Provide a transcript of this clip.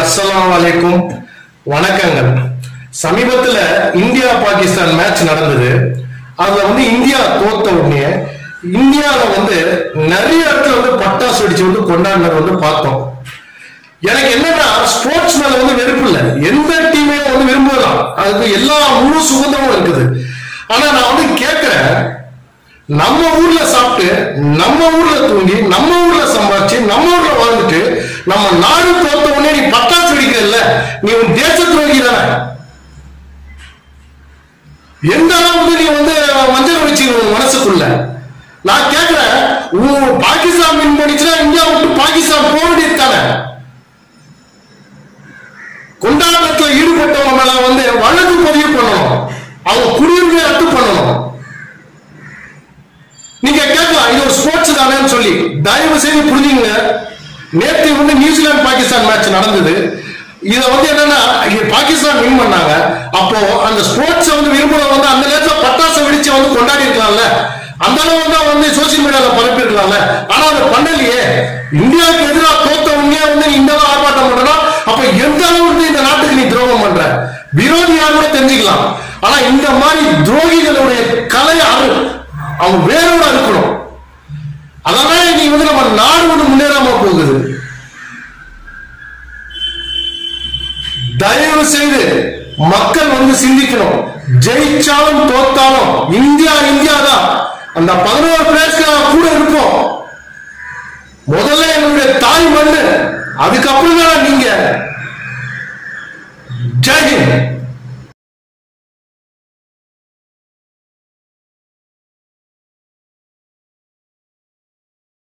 அஸ்ஸலாமு அலைக்கும் வணக்கங்கள் சமீபத்துல இந்தியா பாகிஸ்தான் மேட்ச் நடந்தது அதுல வந்து இந்தியா தோத்த உடனே இந்தியால வந்து நிறைய இடத்துல வந்து பட்டாசு வெடிச்சு வந்து கொண்டாடினது வந்து பார்த்தோம் எனக்கு என்னன்னா ஸ்போர்ட்ஸ் மேல வந்து வெறுப்பு இல்லை எந்த டீமையும் வந்து விரும்பலாம் அதுக்கு எல்லா முழு சுதந்திரமும் இருக்குது ஆனா நான் வந்து கேட்கிறேன் நம்ம ஊர்ல சாப்பிட்டு நம்ம ஊர்ல தூங்கி நம்ம ஊர்ல சம்பாதிச்சு நம்ம ஊர்ல வாழ்ந்துட்டு நம்ம நாடு தோத்த உடனே நீ பட்டாசு வெடிக்கல நீ உன் தேச துரோகி தானே எந்த அளவுக்கு நீ வந்து மஞ்சள் வச்சு உன் மனசுக்குள்ள நான் கேட்கிறேன் உன் பாகிஸ்தான் வின் பண்ணிச்சுன்னா இந்தியா விட்டு பாகிஸ்தான் போக வேண்டியது தானே கொண்டாட்டத்துல ஈடுபட்டவங்க மேல வந்து வழக்கு பதிவு பண்ணணும் அவங்க குடியுரிமை ரத்து பண்ணணும் நீங்க கேட்கலாம் இது ஒரு ஸ்போர்ட்ஸ் தானேன்னு சொல்லி தயவு செய்து புரிஞ்சுங்க நேற்று வந்து நியூசிலாந்து பாகிஸ்தான் மேட்ச் நடந்தது இத வந்து என்னன்னா இங்க பாகிஸ்தான் வின் பண்ணாங்க அப்போ அந்த ஸ்போர்ட்ஸ் வந்து விரும்புறவங்க வந்து அந்த நேரத்துல பட்டாசு வெடிச்சு வந்து கொண்டாடி இருக்கலாம்ல அந்த அளவு வந்து அவங்க வந்து சோசியல் மீடியால பரப்பி இருக்கலாம்ல ஆனா அதை பண்ணலையே இந்தியாவுக்கு எதிராக தோத்தவங்க வந்து நீ இந்த அளவு ஆர்ப்பாட்டம் பண்ணணும் அப்ப எந்த அளவுக்கு இந்த நாட்டுக்கு நீ துரோகம் பண்ற விரோதி யார் கூட தெரிஞ்சுக்கலாம் ஆனா இந்த மாதிரி துரோகிகளுடைய கலை அரு அவங்க வேரோட இருக்கணும் அதனால நீ வந்து நம்ம நாடு வந்து முன்னேறாம போகுது தயவு செய்து மக்கள் வந்து சிந்திக்கணும் ஜெயிச்சாலும் தோத்தாலும் இந்தியா இந்தியா தான் அந்த பதினோரு பிளேஸ்க்கு கூட இருப்போம் முதல்ல எங்களுடைய தாய் மண்ணு அதுக்கப்புறம் தான் நீங்க ஜெய்ஹிந்த்